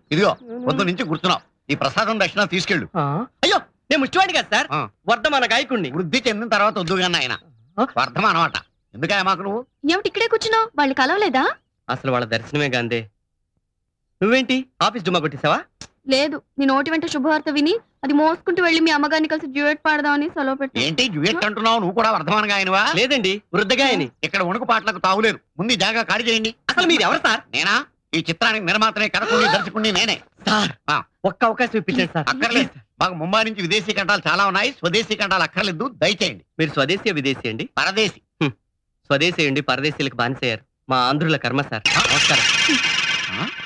ఇదిగో పొద్దు నుంచి కూర్చున్నావు ఈ ప్రసాదం దక్షిణ తీసుకెళ్ళు ఆ, అయ్యో నేను ముష్టివాడి కదా సార్ ఆ. వర్ధమాన గాయకుణ్ణి వృద్ధి చెందిన తర్వాత వద్దు కానీ ఆయన ఆ? వర్ధం అనమాట ఎందుకయ్యా మాకు నువ్వు ఏమిటి ఇక్కడే కూర్చున్నావు వాళ్ళు కలవలేదా అసలు వాళ్ళ దర్శనమే గాందే నువ్వేంటి ఆఫీస్ డుమ్మా కొట్టేసావా లేదు నీ నోటి వెంట శుభవార్త విని అది మోసుకుంటూ వెళ్ళి మీ అమ్మగారిని కలిసి డ్యూయట్ పాడదామని సెలవు పెట్టాను ఏంటి డ్యూయట్ అంటున్నావు నువ్వు కూడా వర్ధమానగా ఆయనవా లేదండి వృద్ధగాయని ఇక్కడ వణుకు పాటలకు తావులేరు ముందు ఈ జాగా ఖాళీ చేయండి అసలు మీరు ఎవరు సార్ నేనా ఈ చిత్రానికి నిర్మాతనే కథకుండి దర్శకుండి నేనే సార్ ఆ. ఒక్క అవకాశం ఇప్పించండి సార్ అక్కర్లేదు మాకు ముంబై నుంచి విదేశీ కంటాలు చాలా ఉన్నాయి స్వదేశీ కంటాలు అక్కర్లేదు దయచేయండి మీరు స్వదేశీ విదేశీ అండి పరదేశీ స్వదేశీ అండి పరదేశీలకు బానిసయ్యారు మా ఆంధ్రుల కర్మ సార్ నమస్కారం ఆ?